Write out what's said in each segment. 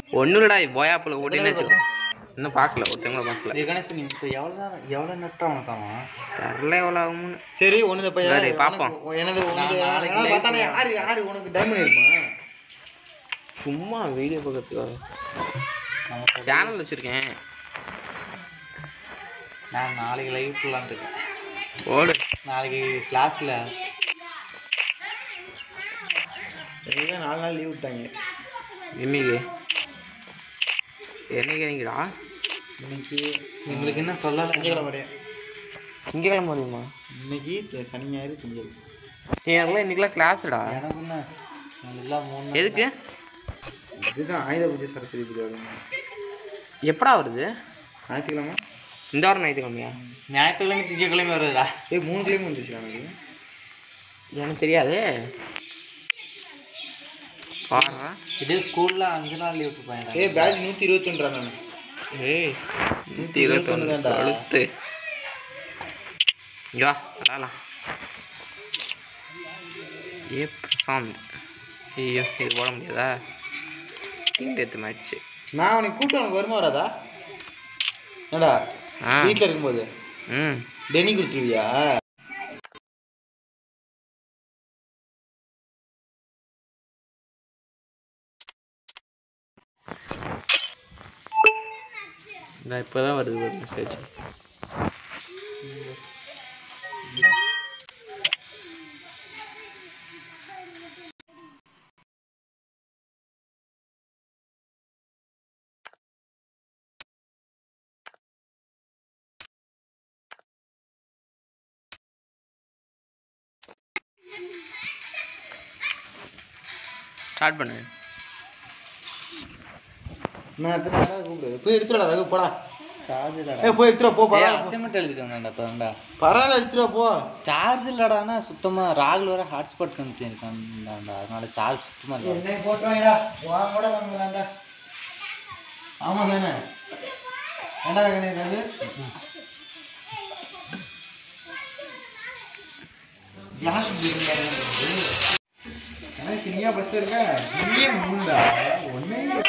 ஒன்றும் இல்லடா போயாப்பில் ஓட்டின்னு வச்சுக்கோ இன்னும் பார்க்கல ஒருத்தவங்கள பார்க்கல டேய் கணேஷ் நீ இப்போ எவ்வளோ நேரம் எவ்வளோ நெட்டா உனக்கு அவன் தெரில எவ்வளோ ஆகும்னு சரி உனது பையன் சரி, பாப்போம். எனது உனது நான் நாளைக்கு நாளைக்கு live பார்த்தானே யாரு யாரு உனக்கு டைமண்ட் இருக்குமா சும்மா வீடியோ பார்க்கறதுக்காக நமக்கு சேனல் வச்சுருக்கேன் நான் நாளைக்கு லைவ் போடலான்ட்டு இருக்கேன் ஓடு நாளைக்கு கிளாஸில் எனக்கு நாலு நாள் லீவ் விட்டாங்க இன்னைக்கு என்னைக்கு என்னைக்குடா இன்னைக்கு உங்களுக்கு என்ன சொல்லலை திங்கக்கிழமை வரையும் திங்கக்கிழமை முடியுமா இன்னைக்கு தி- சனி ஞாயிறு திங்கள் எனக்குலாம் இன்னைக்கெல்லாம் கிளாஸ்டா எனக்கு என்ன எல்லாம் மூணு நாள் எதுக்கு இதுதான் ஆயுத பூஜை சரஸ்வதி பூஜை வருங்க எப்படா வருது ஞாயிற்றுக்கிழமை இந்த வாரம் ஞாயிற்றுக்கிழமையா ஞாயிற்றுக்கிழமை திங்கக்கிழமை வருதுடா ஏய் மூணு கிழமை வந்துச்சு எனக்கு எனக்கு தெரியாதே பாருடா இதே ஸ்கூலில் அஞ்சு நாள் லீவ் விட்டுருப்பாங்க ஏய் பேட்ச் நூற்றி இருபத்தொன்றா நான் ஏய் நூற்றி இருபத்தொன்று தான்டா. அழுத்து இங்க வா விளாடலாம் ஏ பிரசாந்த் ஐயோ இது போட முடியாதா டீம் டெத்து மேட்ச்சு நான் உனக்கு கூப்பிட்டு உனக்கு வருமா வராதா ஏடா ஆ வீட்டில் இருக்கும்போது ம் டெனி கொடுத்துருவியா இந்த இப்போ தான் வருது ஒரு மெசேஜ் ஸ்டார்ட் பண்ணு நான் எத்தனை நேரம் கூப்பிடு போய் எடுத்துடா ரகு போடா சார்ஜ் இல்லடா ஏய் போய் எடுத்துடா போ ஏய் பரவாயில்ல அசைன்மெண்ட் எழுதிட்டு வந்தேன்டா இப்போதான்டா பரவாயில்ல எடுத்துடா போ சார்ஜ் இல்லடானா சுத்தமாக ராகுல் வர ஹாட்ஸ்பாட் கணிப்பிருக்கான்டாண்டா அதனால சார்ஜ் சுத்தமாக இல்லை என்னை போட்டு வாங்கடா வாங்க கூட வாங்கலாம்டா ஆமா தானே ஏண்டா ரகு ரகு கிளாஸ் எனக்கு சினியா பஸ் இருக்க இங்கே மூணுடா ஒன்னே என்ன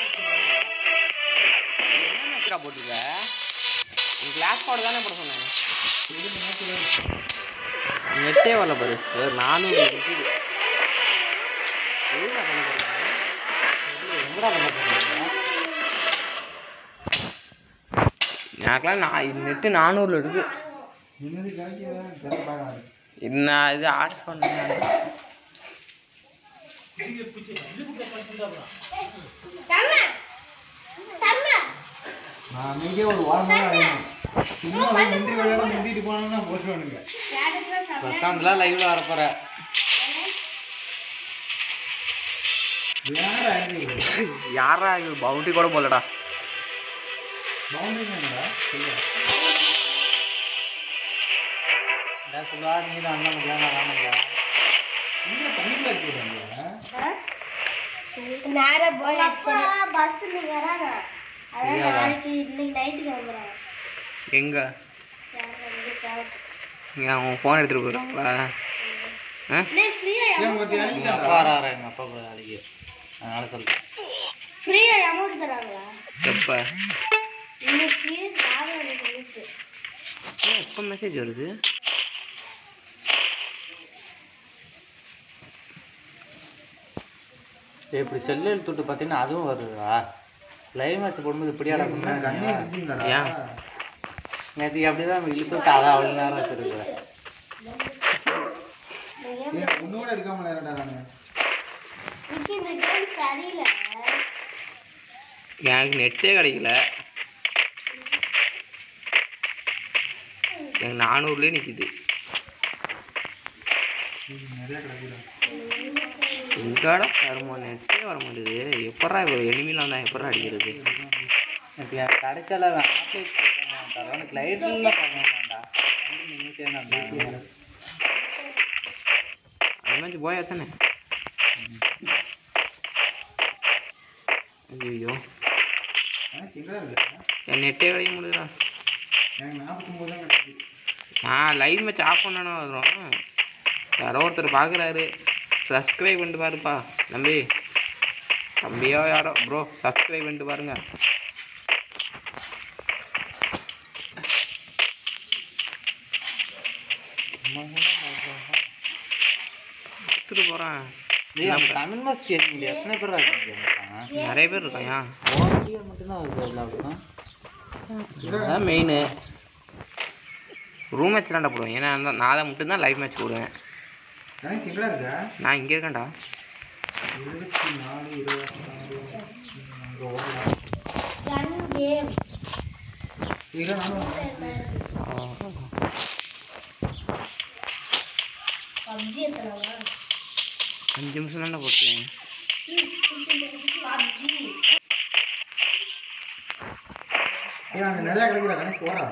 மேட்ச்ரா போட்டிருக்க நீ கிளாஸ் பாடு தானே போட சொன்னேன் நெட்டே வரல பாரு ஒரு நானூறு இருக்குது எதுடா பண்ண போறீங்க? எங்கடா பண்ண போறீங்க எனக்குலாம் நான் நெட்டு நானூறுல இருக்கு என்னது கிடைக்கிறதா தெரிய பார்க்கலாம் இது நான் இது ஆர்டர் பண்ணேன் நான் அமைதியாக ஒரு வாரம் தான் ஆகணும் சும்மா அவன் முந்திரி விளையாட முந்திட்டு போனாங்கன்னா போட்டுருவானுங்க பிரசாந்த்லாம் லைவ்ல வர போற யாரா இது யாரா இது பவுண்டரி கூட போலடா பவுண்டரி என்னடா சொல்லு டா சொல்லுவா நீ தான் அண்ணன் முடியல நான் வேணுங்களா என்ன தண்ணிக்குள்ள இருக்கு விடுறாங்க நேரா போய் பஸ் வராங்க அதான் நாளைக்கு இன்னைக்கு நைட்டு கிளம்புறாங்க எங்க யாரும் வந்து சேலத்து. இங்க அவன் ஃபோன் எடுத்துட்டு போயிடுவாங்களா ஆ இன்னைக்கு ஃப்ரீயா ஏன் பத்தி எங்க அப்பா வராரு எங்க அப்பா கூட நாளைக்கு அதனால சொல்றேன் ஃப்ரீயா அமௌண்ட் தராங்களா எப்போ இன்னைக்கு நாலு மணிக்கு நியூஸ் எப்போ மெசேஜ் வருது ஏய், இப்படி செல்லு எடுத்துட்டு பார்த்தீங்கன்னா அதுவும் வருதுடா லைவ் மேட்ச் போடும்போது இப்படியாடா கண்ணே பண்ணாங்க இருக்குங்கடா ஏன்? நேற்றுக்கு அப்படிதான் நம்ம இழுத்து விட்டு அதை அவ்வளோ நேரம் வச்சிருக்கிறேன் ஏன் உன்னோட எடுக்காம நேரடா நானு இன்னைக்கு இந்த கேம் சரியில்லை எனக்கு நெட்டே கிடைக்கல எனக்கு நானூறுலேயே நிற்கிது நிறைய கிடைக்குதா எங்கடா வருமா நெட்டே வர மாட்டேது எப்படா எனிமிலாம் தான் எப்படா அடிக்கிறது எனக்கு என் கடைசியில் அவன் ஆஃபீஸ் போட்டான் அவனுக்கு லைட்லாம் பண்ண வேண்டாம் நின்றுட்டே இருந்தான் அது மாதிரி போயா தானே ஐயோ எனக்கு எங்கடா இருக்கு என் நெட்டே கிடைக்க முடியுதா எனக்கு நாற்பத்தொம்போது தான் கிடைக்குது நான் லைவ் மேட்ச் ஆஃப் பண்ணணும் வரும் யாரோ ஒருத்தர் பார்க்குறாரு சப்ஸ்கிரைப் பண்ணிட்டு பாருப்பா தம்பி தம்பியோ யாரோ ப்ரோ சப்ஸ்கிரைப் பண்ணிட்டு பாருங்க எடுத்துட்டு போகிறேன் டேய், அவன் தமிழ் மாஸ் கேமிங்ல எத்தனை பேர் இருக்காங்க நிறைய பேர் இருக்காயா ஓடியோ மட்டும்தான் அது விளாடுறான் அதான் மெயின் ரூம் மேட்ச் தான்டா போடுவேன் ஏன்னா நான் நான் தான் மட்டும்தான் லைவ் மேட்ச் போடுவேன் கணேஷ் எங்கடா இருக்க நான் இங்கே இருக்கேன்டா இருபத்தி நாலு இருபத்தி நாலு அங்கே ஓடலாம் கன் கேம் இல்லை நானும் பப்ஜி எத்தனவா அஞ்சு நிமிஷம் தான்டா போட்டுருக்கேன் பப்ஜி ஏன் அங்கே நிறையா கிடைக்கிற கணேஷ் ஓடா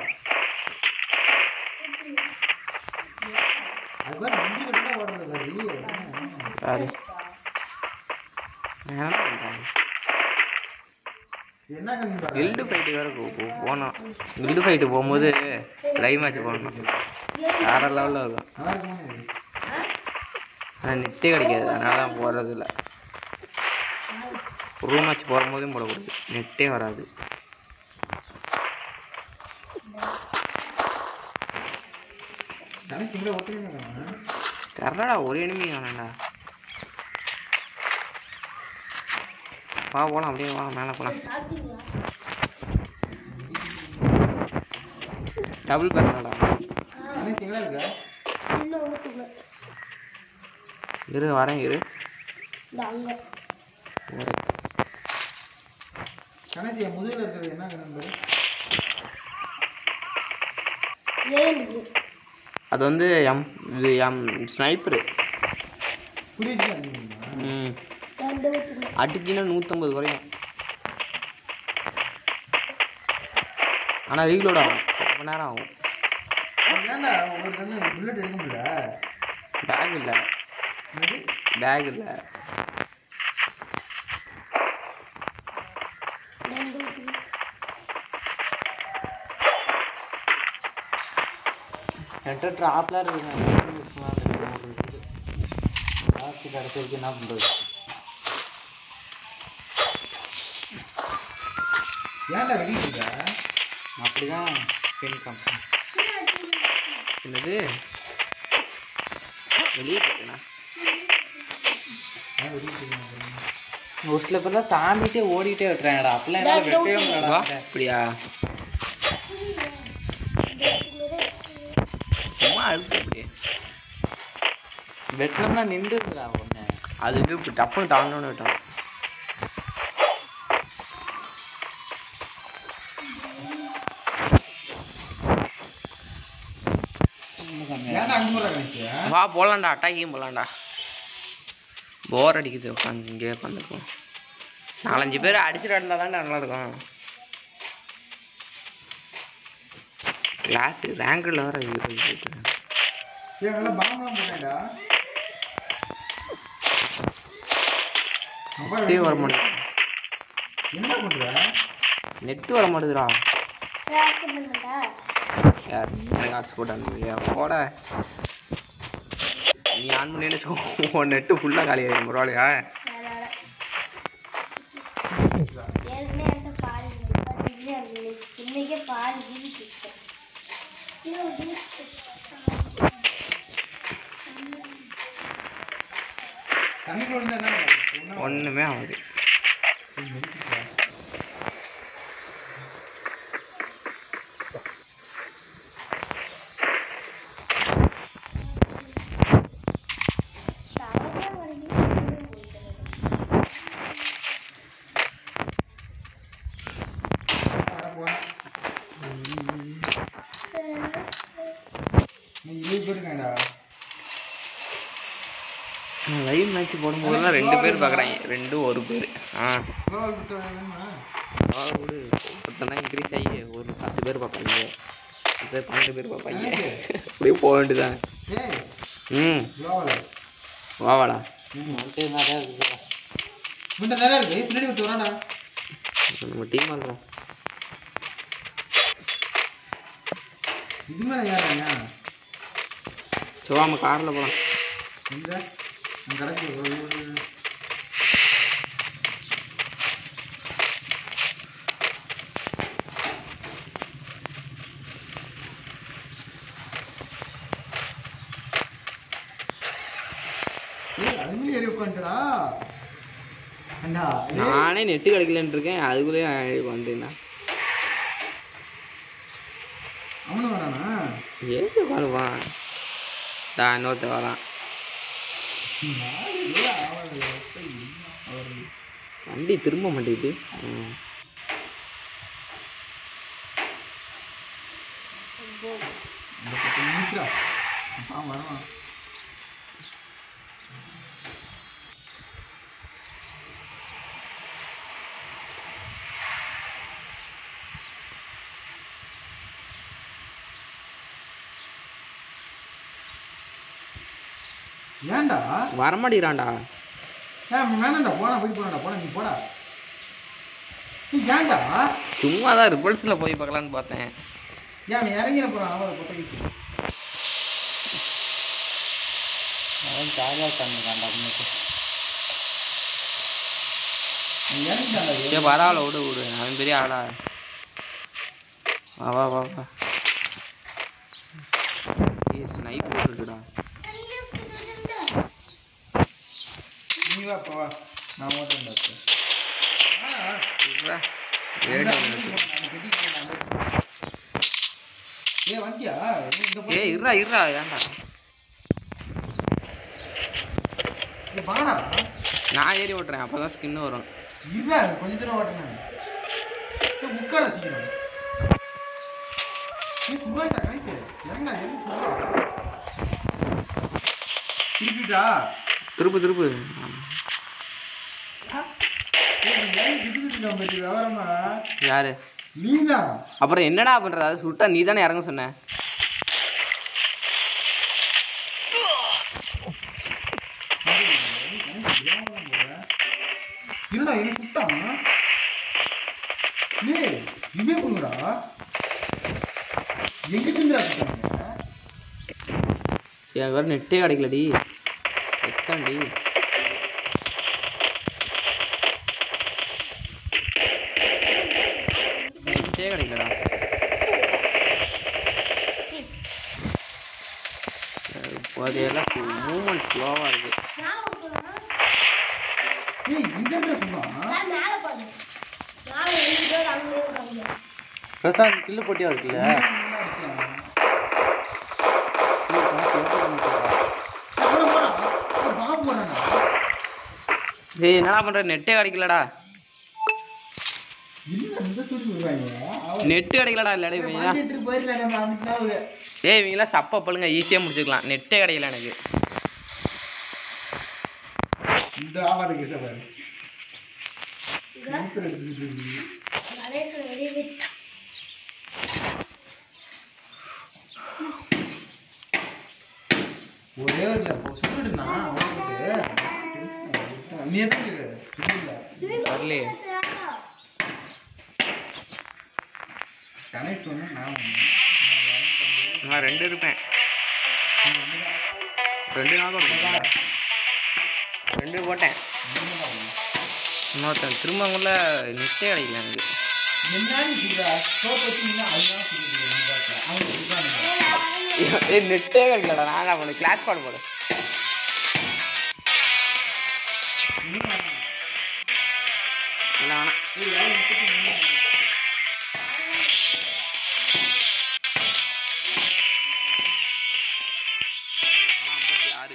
அது மாதிரி முந்தி கட்டா ஓடுறது பாரு சாரி நான் என்ன பண்ணுறேன் இது என்ன கண்ணி பாரு கில்டு ஃபைட்டு வேறு போனோம் கில்டு ஃபைட்டு போகும்போது லைவ் மேட்ச் போடணும் வேற லெவலில் இருக்கும் நல்லா இருக்குமா இது? ஆனால் நெட்டே கிடைக்காது அதனால தான் போடுறது இல்லை ரூம் மேட்ச் போகும்போதும் போடக்கூடாது நெட்டே வராது கணேஷ் இங்கே ஒட்டுறீங்க தெரடா ஒரு எனிமி வேணாண்டா வா போகலாம் அப்படியே வா மேலே போகலாம் சாப்பிட்டீங்களா டபுள் பேரடா கணேஷ் எங்கடா இருக்க சின்ன வீட்டுக்குள்ள இரு வரேன் இரு இந்த அங்க ஒரு கணேஷ் என் முதுகில் இருக்கிறது என்ன நம்பர் ஏழு அது வந்து எம் இது எம் ஸ்னைப்பரு புரியுது அடிக்கணுமா ம் ரெண்டு வீட்டுக்குள்ள அடிச்சுன்னா நூற்றம்பது குறையும் ஆனால் ரீலோட் ஆகும் ரொம்ப நேரம் ஆகும் ஏன்டா ஒரு கண்ணு புல்லட் எடுக்க முடியல பேக் இல்லை என்னது? பேக் இல்லை ரெண்டு வீட்டுக்குள்ள என்கிட்ட ட்ராப்லாம் இருக்குங்க யூஸ் பண்ணலாம் ஆச்சு கடைசி வரைக்கும் என்ன பண்ணுறது ஏன்டா வெடிட்டு இருக்க அப்படிதான் சேம் கம்பெனி என்னது வெளியே போட்டேண்ணா ஏன் வெடிட்டு இருக்க ஒரு சில பேர்லாம் தாண்டிட்டே ஓடிட்டே விட்டுறாங்கடா அப்பெல்லாம் என்னால வெட்டவே வா முடியலடா அப்படியா சும்மா அழுத்து அப்படி வெட்டணும்னா நின்றுதுடா ஒன்று அதுக்கு இப்போ டப்புன்னு தாண்டணும்னு விட்டோம் ஏன்டா அங்கே போடுற கணேஷ் வா போகலாம்டா அட்டாக்கியும் போகலாம்டா போர் அடிக்குது உட்காந்து இங்கேயே உட்காந்துருக்கோம் நாலஞ்சு பேர் அடிச்சுட்டு இருந்தால் தானே நல்லா இருக்கும் கிளாஸ் ரேங்கில் வர இது போயிட்டு ஏன் நல்லா பாம்பெலாம் போட்டேன்டா மொபைல் நெட்டே வர மாட்டேங்குது என்ன பண்ற நெட்டு வர மாட்டேதுடா கிராஸ் பண்ணுங்கடா யார் எனக்கு ஹாட்ஸ்பாட் அனுப்புறியா போட நீ ஆன் பண்ணி உன் நெட்டு ஃபுல்லாக காலியாகிடும் பரவாயில்லையா அதனால ஏற்கனவே என்கிட்ட பால் இல்லை இன்னைக்கே பால் வீட்டு தண்ணிக்குள்ள விழுந்தா என்ன ஆகும்? ஒண்ணும் ஒன்றுமே ஆகுது வர போறேன். நீ இருபது பேர் இருக்காங்கடா லைவ் மேட்ச் போடும்போது தான் ரெண்டு பேர் பார்க்குறாங்க ரெண்டும் ஒரு பேர் ஆ கோவால் விட்டு வேணுமா பரவாயில்ல விடு ஒருத்தனா இன்க்ரீஸ் ஆகி ஒரு பத்து பேர் பார்ப்பாங்க பத்து பன்னெண்டு பேர் பார்ப்பாங்க அப்படியே போக வேண்டியதான் ஏய் ம் கோவால் வாவாடா வந்துட்டு நிறையா இருக்குதுடா முன்ன நிறையா இருக்கு பின்னாடி விட்டு வராடா நம்ம டீமாக இருக்கோம் இது மேலே ஏறாங்க ஸோ நம்ம காரில் போகலாம் இந்த அங்கே கிடக்கு வண்டி ஏறி உட்காந்துடா அண்டா நானே நெட்டு கிடைக்கலன்னு இருக்கேன் அதுக்குள்ளேயே வந்தேன்னா அவனும் வரானா ஏது உட்காந்துப்பான் டா இன்னொருத்த வரான் வண்டி திரும்ப மாட்டேங்குது ம். இந்த பக்கம் நிக்கிறா. ஆ, வரான். ஏன்டா வரமாட்டேங்கிறான்டா ஏன் வேணாம்டா போடா போய் போடா போடா நீ போடா நீ ஏன்டா சும்மா தான் ரிப்பல்ஸில் போய் பார்க்கலான்னு பார்த்தேன் ஏன் அவன் இறங்கின போறான் அவரை கொட்டகிச்சு அவன் ஜாலியாக உட்காந்துருக்கான்டா இன்னைக்கு நீ இறங்கிட்டான்டா சரி பரவாயில்ல விடு விடு அவன் பெரிய ஆளா வா வா வா வா ஏய் ஸ்னைப்பர் இருக்குடா நீ வா அப்பா வா நான் ஓட்டேன் டாக்டர் இருடா. ஏடா உனக்கு. ஏ வண்டியா நீ இங்க போ. ஏய் இருடா இருடா ஏன்டா இங்க வாடா நான் ஏறி ஓட்டுறேன் அப்போ தான் ஸ்கின் வரும் இருடா கொஞ்ச தூரம் ஓட்டணும் ஏய், உட்கார சீக்கிரம் நீ சுடுறாடா கைஸ் இறங்கடா எதுக்கு சுடுறா திருப்பிட்டா திருப்பு திருப்பு ஏய், நீ ஏன் திருப்பிட்டு இருக்க பத்தி விவரமா யாரு நீதான் அப்புறம் என்னடா பண்றது அது சுட்டா நீ தானே இறங்க சொன்ன இருடா என்ன சுட்டான் ஏய் இதே பண்ணுடா எங்கிட்ட இருந்தா சுட்டாங்க என் வேறு நெட்டே கிடைக்கலடி எத்தாண்டி நெட்டே கிடைக்கலடா போதையெல்லாம் மூமெண்ட் ஸ்லோவாக இருக்கு ஏய் இங்க இருந்தா சொன்னான் மேலே பாரு நாலு ரெண்டு பேர் அங்கே இருக்காங்க பிரசாந்த் கில்லு போட்டியா இருக்குல்ல பாம்பு போறானா ஏய் என்னடா பண்ற நெட்டே கிடைக்கலடா இல்ல இந்த சொல்லி சொல்றாங்க நெட்டு கிடைக்கலடா இல்லடா இவங்க எடுத்துட்டு போயிடலாம் நம்ம அமிட்டாவது ஏய் இவங்களாம் சப்ப பழுங்க ஈஸியாக முடிச்சுக்கலாம் நெட்டே கிடைக்கல எனக்கு இந்த ஆவாடு கேச பாரு ஸ்னீக்கர் எடுத்துட்டு இருக்கு. கணேசன் வெளியே வச்சு ஒரே ஒரு இல்ல சொல்லிடுனா அவனுக்கு நீ எதுக்கு இரு? இல்ல வரலையே கணேஷ் ஒண்ணு நான் ஒண்ணு நான் ரெண்டு இருப்பேன் ரெண்டு நாள் இருக்கும் ரெண்டு போட்டேன் இன்னொருத்தன் திரும்ப உள்ள நெட்டே கிடைக்கல எனக்கு என்னன்னு சொல்ற சோப் வச்சு நீங்க அதுதான் சொல்லிட்டு நீ பார்த்த அவங்க சொல்றாங்க ஏய் நெட்டே கிடைக்கலடா நான் அவனுக்கு கிளாஸ் பாடு போடு இல்லை வேணாம் ஆ, ஐம்பத்தி ஆறு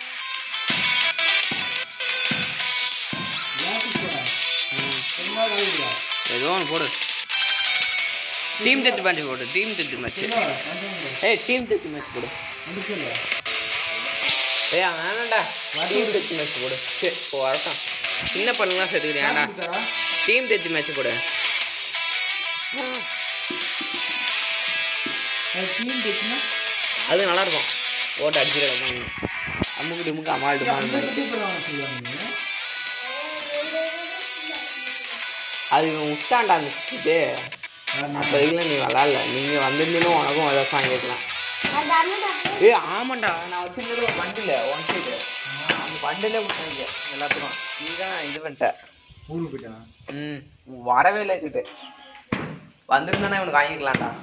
ம் ஏதோ ஒன்று போடு டீம் டெட் மேட்ச் போடு டீம் டெட் மேட்ச் ஏய் டீம் டெட் மேட்ச் போடு ஏய் அவன் வேணாம்டா டீம் டெட் மேட்ச் போடு சரி இப்போ வரட்டும் சின்ன பண்ணுங்களாம் சேர்த்துக்கிறியாடா டீம் டெட் மேட்ச் போடு அது நல்லா இருக்கும் போட்டு அடிச்சு கிடப்பாங்க அம்முக்கு டிமுக்கு அமால் டிமால் அது இவன் விட்டான்டா அந்த சுத்திட்டு அப்போ இல்லை நீ விளாட்ல நீங்கள் வந்திருந்தீங்களும் உனக்கும் ஏதாச்சும் வாங்கியிருக்கலாம் அந்த அண்ணன் ஏய் ஆமாண்டா நான் வச்சிருந்தது ஒரு பண்டில் ஒன் சைடு அந்த பண்டிலே விட்டாங்க எல்லாத்துக்கும் நீ தான் இது பண்ணிட்ட ஊருக்கு போயிட்டான் ம் வரவே இல்லை கிட்ட வந்திருந்தானே இவனுக்கு வாங்கிக்கலாம்டா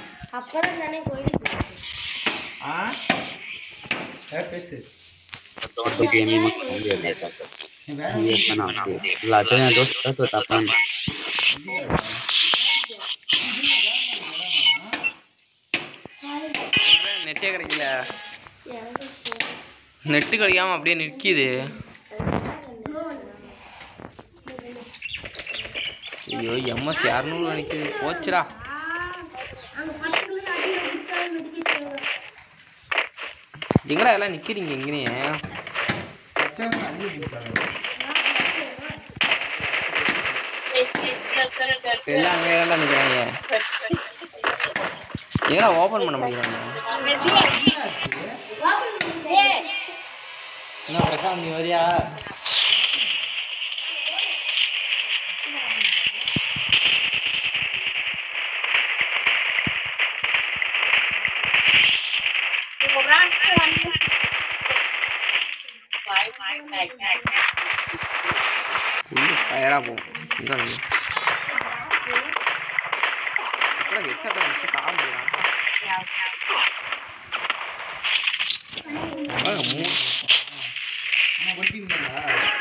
அப்புறம் தானே கோயிலுக்கு போச்சு ஆ ஏ பேசு तो गेम में खेल लेता வேற ये बना लाते हैं दोस्त तो तापन நெட்டே கிடைக்கல நெட்டு கிடைக்காம அப்படியே நிற்கிது ஐயோ எம்எஸ் இரநூறு நிற்கிது போச்சுடா எங்கடா எல்லாம் நிற்கிறீங்க எங்கேயே பிரச்சனை அள்ளி முடிச்சாரு. எல்லாம் அங்கே தான்டா நிற்கிறாங்க எங்கடா ஓப்பன் பண்ண முடியறாங்க என்ன பிரசாந்த் நீ வரியா ஃபுல்லு ஃபயராக போகும் எங்கே வந்து அப்புறம் ஹெட்செட் வச்சு சாப்பிடுறான் மூணு ஆனா வட்டி இல்லையா?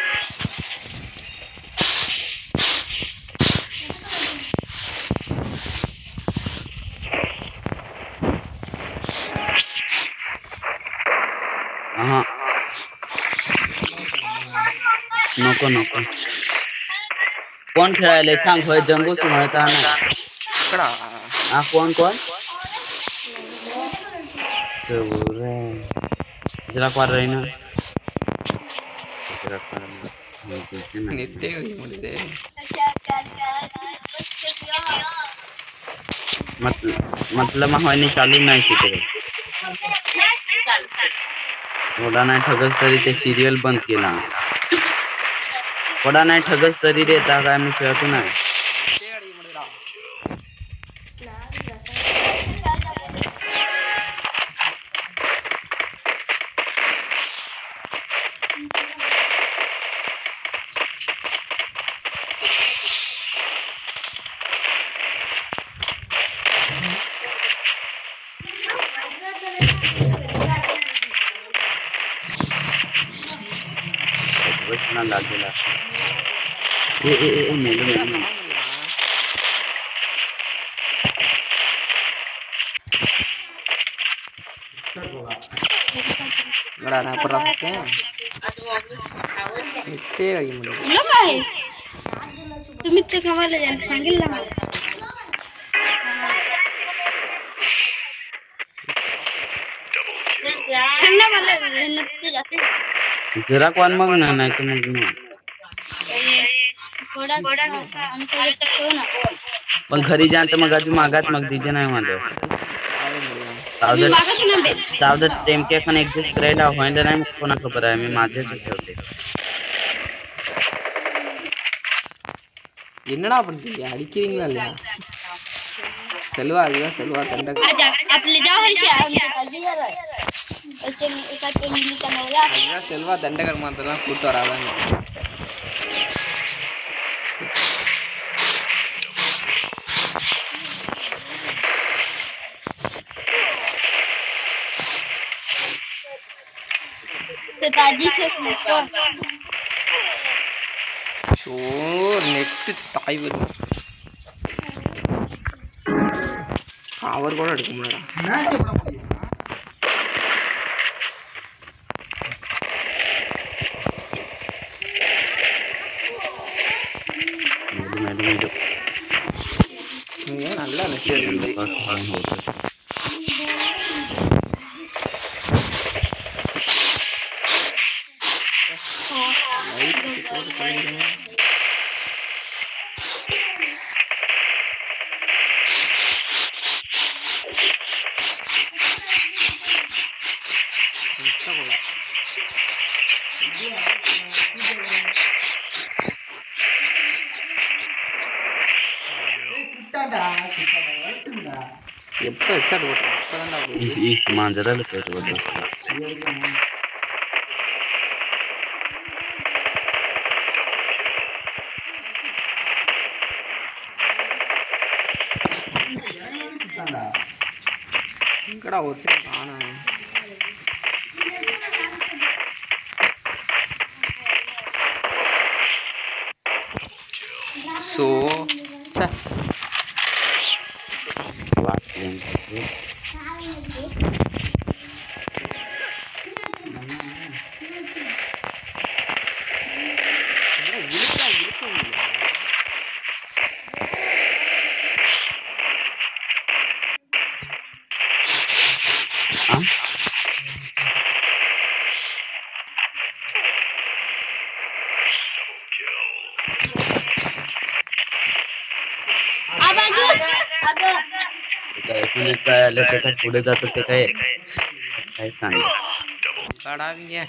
हाँ नको नको कोण खेळायला सांग होय जंबू सुमळता ना எக்கடா हा कोण कोण सौरे जरा पार रही ना जरा पार நெட்டே கிடைக்க முடியுது मतलब माहवानी चालू नाही शिकले थोडा नाही ठगस तरी ते सिरियल बंद केला थोडा नाही ठगस तरी रे त्या काय मी खेळतो नाही நெட்டே அடிக்க முடியுதுடா बस ना लागेला ए ए ए मेलो मेलो मेलो. எங்கடா நான் அப்புறம் பார்த்தேன் நெட்டே கிடைக்க முடியுது तुला काय तुम्ही ते कमायला जाल सांगितलं ना सांग ना मला नक्की जाते जरा कोण मग ना नाही तर मग नाही थोडा आम्ही थोडं करू ना पण घरी जायचं मग अजून मागात मग दिजे नाही मला मी मागच ना बे जाऊ टेमके पण ऍडजस्ट करायला व्हायला नाही मग कोणा खबर आहे मी माझेच ठेवते என்னடா பண்றீங்க அடிக்கிறீங்களா இல்லையா செல்வா அதுதான் செல்வா தண்டை आज आपले जाव आहे आमच्या काळजी झालाय त्याचे एका फॅमिलीचा नवरा அதுதான் செல்வா தண்டகர் மாத்தெல்லாம் கூட்டு வராதாங்க ते ताजी शेत नको ஷோ நெட்டு தாய் வரும் அவர் கூட எடுக்க முடியல மேட்ச் எப்படி முடியும் मेलो मेलो मेलो நீங்க நல்லா நெட்டு எடுக்குது லைட் போட்டு பண்ணிடுங்க இன்ஸ்டாகுள்ள. சுட்டாண்டா சுட்டாண்டா வளர்த்துங்கடா எப்போ ஹெட்செட் போட்டோம் அப்போதான்டா அப்படி ई मांजराला कळतो दोस्त சுட்டாண்டா எங்கடா ஒரு சின்ன காணும் ஸோ சே இருக்கா இருக்க ஆ काय काय आलं ते काय पुढे जात ते काय काय सांग காடாவீங்க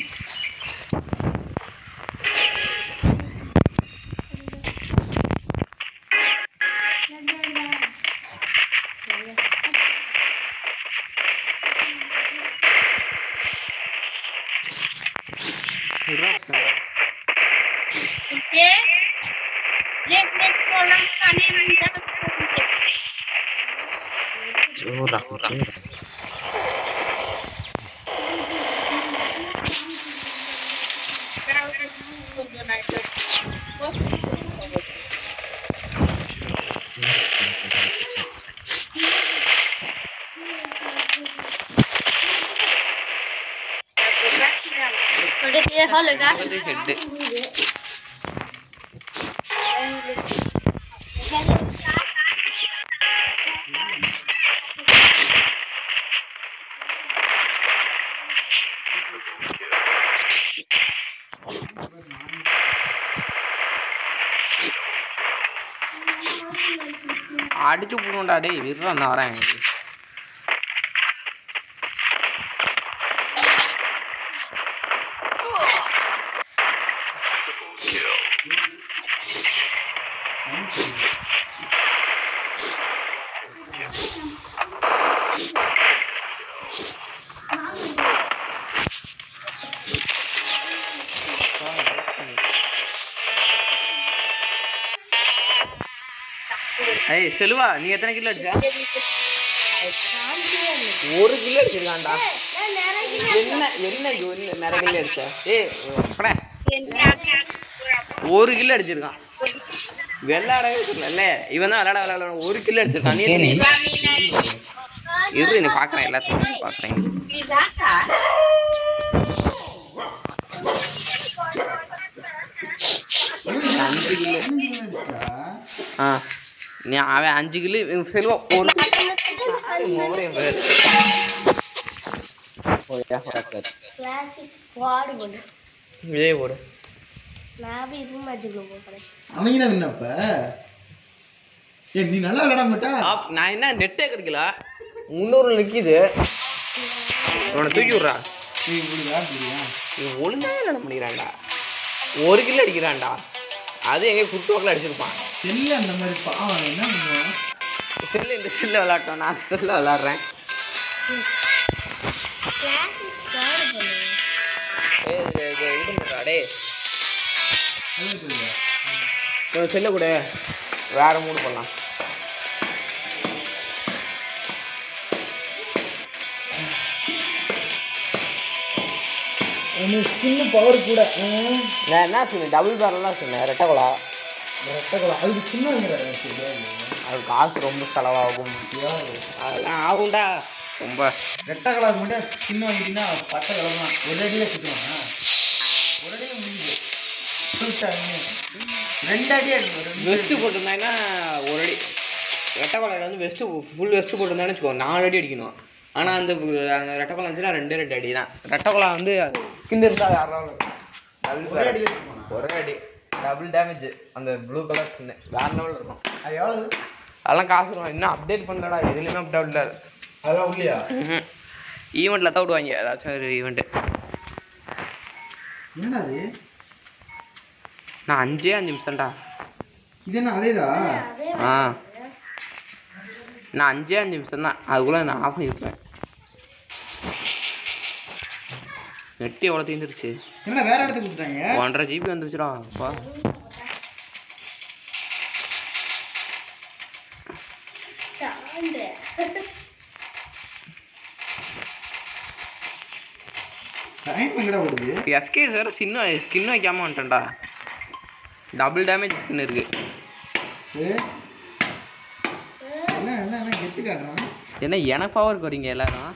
जोर राखो जोर राखो. ஹெட்டு அடிச்சு போடுவோம்டா டேய் விடுறா நான் வரேன் ஏய் செல்வா நீ எத்தனை கிலோ அடிச்சா ஒரு கிலோ அடிச்சிருக்கான்டா என்ன என்ன இது ஒண்ணு நிறைய கிலோ அடிச்ச ஏய் அப்படா. ஒரு கிலோ அடிச்சிருக்கான் விளையாடவே தெரியல இவன் தான் விளையாட விளையாட ஒரு கிலோ அடிச்சிருக்கான் நீ எத்தனை? இரு நீ பாக்குறேன் எல்லாத்தையும் பாக்குறேன் அஞ்சு கிலோ ஆ நீ அவன் அஞ்சு கிலோ இவன் செல்வா ஒரு முகரையும் பேர் போயா உனக்கு கிளாசிக் ஸ்குவாடு போடு விஜய் போடு நான் போய் ரூம் மேட்சுக்குள்ள போகிறேன் அவங்க தான் விண்ணப்ப ஏ நீ நல்லா விளையாட மாட்டா ஆப், நான் என்ன நெட்டே கிடைக்கல முன்னூறு நிற்கிது உன்னை தூக்கி விட்றா நீ இப்படி விளையாடுறியா இவன் ஒழுங்காவே விளையாட முடிகிறான்டா ஒரு கிலோ அடிக்கிறான்டா அது எங்கே குட்டுவாக்கில் அடிச்சிருப்பான் செல்லு அந்த மாதிரி பாவம் என்ன பண்ணுவான் செல்லு இந்த செல்ல விளையாட்டோம் நான் செல்ல விளையாடுறேன் கிளாசிக் ஸ்குவாடு போடு ஏய், இது இது இது பண்ணுறா டே சொல்லுங்க இவன் செல்ல கூட வேற மூடு பண்ணலாம் உனக்கு ஸ்கின்னு பவர் கூட நான் என்ன சொன்னேன் டபுள் பேரல்லாம் சொன்னேன் ரெட்டகுலா ரெட்டக்கலாம் அதுக்கு ஸ்கின் வாங்கிறாரு சரியா அது காசு ரொம்ப செலவாகும் அதெல்லாம் ஆகும்டா ரொம்ப ரெட்டை கலர் மட்டும் ஸ்கின் வாங்கிட்டீங்கன்னா பட்டை கலர் தான் ஒரு அடியில் சுற்றுவாங்க ஒரு அடியில் முடியுது சுட்டாங்க ரெண்டு அடி அடிக்கணும் வெஸ்ட்டு போட்டிருந்தாங்கன்னா ஒரு அடி ரெட்டக்குழாயில் வந்து வெஸ்ட்டு ஃபுல் வெஸ்ட்டு போட்டிருந்தான்னு வச்சுக்கோ நாலு அடி அடிக்கணும் ஆனால் அந்த அந்த ரெட்டக்குழா இருந்துச்சுன்னா ரெண்டு ரெண்டு அடி தான் ரெட்டக்குழா வந்து ஸ்கின் இருந்தால் யாராலும் டபுள் ஒரே அடியில் சுற்றுவாங்க ஒரே அடி டபுள் டேமேஜ் அந்த ப்ளூ கலர் ஸ்கின்னு வேற லெவலில் இருக்கும் அது எவ்வளவு அதெல்லாம் காசு இருக்கும் இன்னும் அப்டேட் பண்ணலடா எதுலேயுமே அப்டேட் இல்லை அதெல்லாம் இல்லையா ஈவெண்ட்டில் தான் விடுவாங்க ஏதாச்சும் ஒரு ஈவெண்ட்டு என்னடா அது நான் அஞ்சே அஞ்சு நிமிஷம்டா இது என்ன அதேதா ஆ நான் அஞ்சே அஞ்சு நிமிஷம் தான் அதுக்குள்ளே நான் ஆஃப் பண்ணியிருப்பேன் நெட்டு எவ்வளோ தீர்ந்துருச்சு என்ன வேற இடத்துக்கு கொடுத்துட்டாங்க ஒன்றரை ஜிபி வந்துருச்சுடா அப்பா சாந்து டைம் எங்கடா ஓடுது எஸ்கே சார் சின்ன ஸ்கின் வைக்காம வந்துட்டேன்டா டபுள் டேமேஜ் ஸ்கின் இருக்கு ஏ என்ன என்ன என்ன கெத்து காட்டுறான் என்ன எனக்கு பவருக்கு வரீங்க எல்லாரும்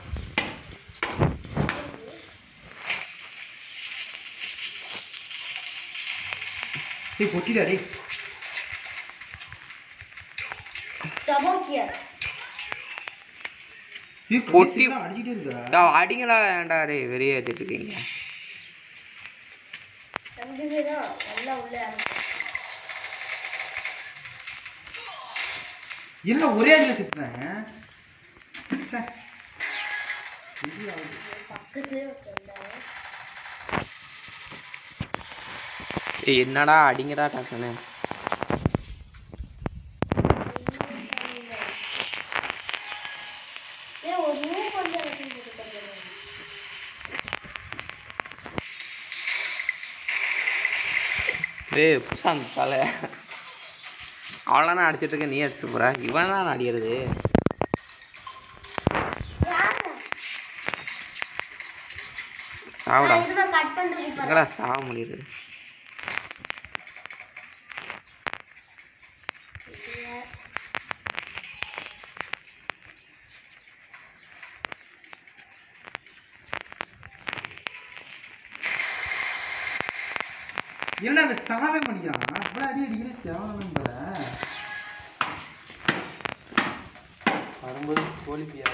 டேய் பொட்டிடா டேய் டபோக்கியர் டேய் பொட்டி- பொட்டி அடிச்சிட்டே இருக்கா டா, அடிங்களா ஏன்டா டேய் வெறிய ஏற்றிட்டு இருக்கீங்க ரெண்டு பேரும் நல்லா உள்ள இறங்கு. என்ன ஒரே அடியில் செத்துனேன் ச்சே. இது ஆகுது. பக்கத்து வந்தாங்க. ஏய் என்னடா அடிங்கடா டக்குன்னு ஏன் ஒரு மூவ் பண்ணி எனக்கு கொடுத்தாங்க டேய் புசாந்த் தலை அவளான அடிச்சிட்டு இருக்க நீ அடிச்சிட்டு போற இவன் தான் அடிக்கிறது சாவுடா இதுதான் கட் பண்றது பாரு. எங்கடா சாவ முடியுது என்ன அவன் சாவே பண்ணிக்கிறான் அவ்வளோ அடி அடிக்கிற செவனம் போல வரும்போது கோழி பியா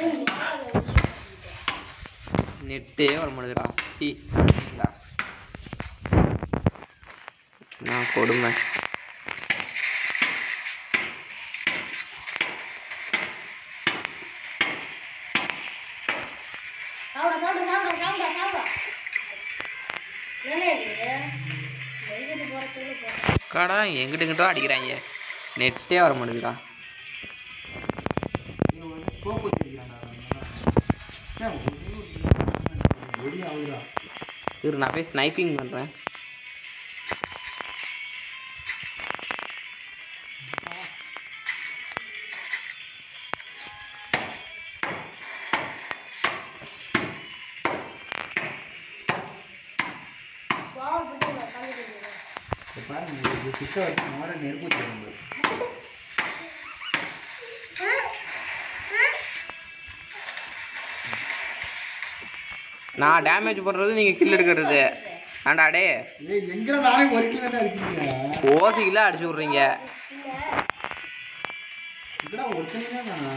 நெட்டே வர மாட்டேதுடா சீ டா. நான் கொடுமை சாப்பிட சாப்பிட சாப்பிட சாப்பிட சாப்பிட என்னண்ணே இது வெயிட்டு போறதுக்குள்ள போறேன் கடா எங்கிட்ட எங்கிட்ட அடிக்கிறாங்க நெட்டே வர மாட்டேதுடா இவன் வந்து ஸ்கோப் வச்சு அடிக்கிறான்டா அவன். ச்சே, ஒரே ஒரு ஒடி ஆகுதுடா இரு நான் போய் ஸ்னைப்பிங் பண்ணுறேன் வாவ் பிடிச்சி உட்காந்துட்டு இப்போ பாருங்க இது கிட்ட வரைக்கும் மாற நெருப்பு வச்சு நம்மளுக்கு நான் டேமேஜ் பண்ணுறது நீங்கள் கில் எடுக்கிறது ஆண்டா டே ஏய் எங்கடா நானே ஒர்க்கி வேண்டாம் அடிச்சிருக்கேன் ஓசிக்கெல்லாம் அடிச்சு விட்றீங்க எங்கடா ஒர்க்கனே வேணா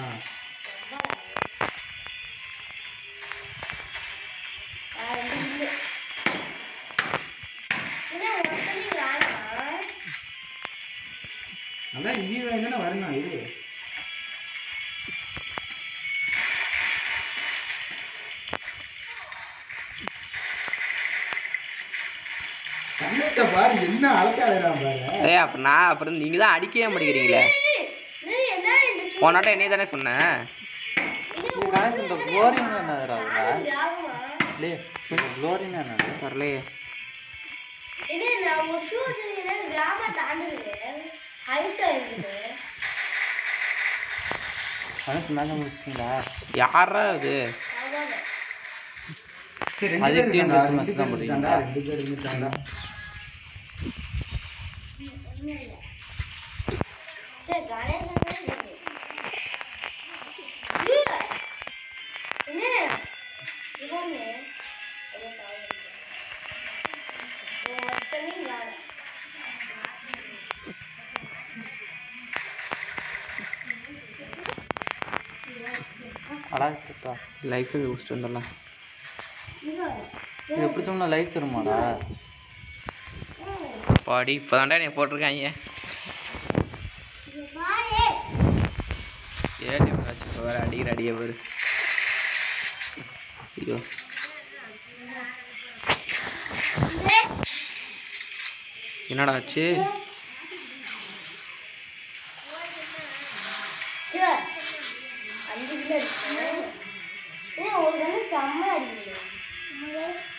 நல்லா ரிவ்யூ வாங்கி தானே வரணும் இது கண்ணத்தை பாரு என்ன அழகாடுறான் பாரு ஏய் அப்போ நான் அப்புறம் நீங்கள் தான் அடிக்கவே மாட்டேங்கிறீங்களே போனாட்டம் என்னைய தானே சொன்னேன் இது கணேஷ் இந்த குளோரின்னு என்னதுடா அதுல லே குளோரின்னு என்னது தரலையே இது நான் ஒரு ஷூ வச்சிருக்கேன் கிராம தாண்டுது ஹைட்டா இருக்குது கணேஷ் மேலே முடிச்சிட்டிங்களா யாரா அது அவ்வளோ சரி, ரெண்டு அது பேர் team இருக்காண்டா, deathmatch ரெண்டு தான் பேர் போடுவீங்களா? இருக்காண்டா, ரெண்டு பேர் இருக்காண்டா. சரி கணேசன் இருக்கு என்ன இவனு அது தாவு ஒருத்தனே வேற அழகா லைஃபை முடிச்சுட்டு வந்துடலாம் இது எப்படி சொன்னா லைஃப் வருமாடா பாடி இப்போ தாண்டா என்னை போட்டிருக்காங்க வாயே ஏன் வச்சு இப்போ வேறு அடிக்கிற அடிய பாரு ஐயோ என்னடா ஆச்சு சரி அஞ்சு கிலோ இருக்கு ஏ ஒரு கண்ணு செம்ம அடிக்குது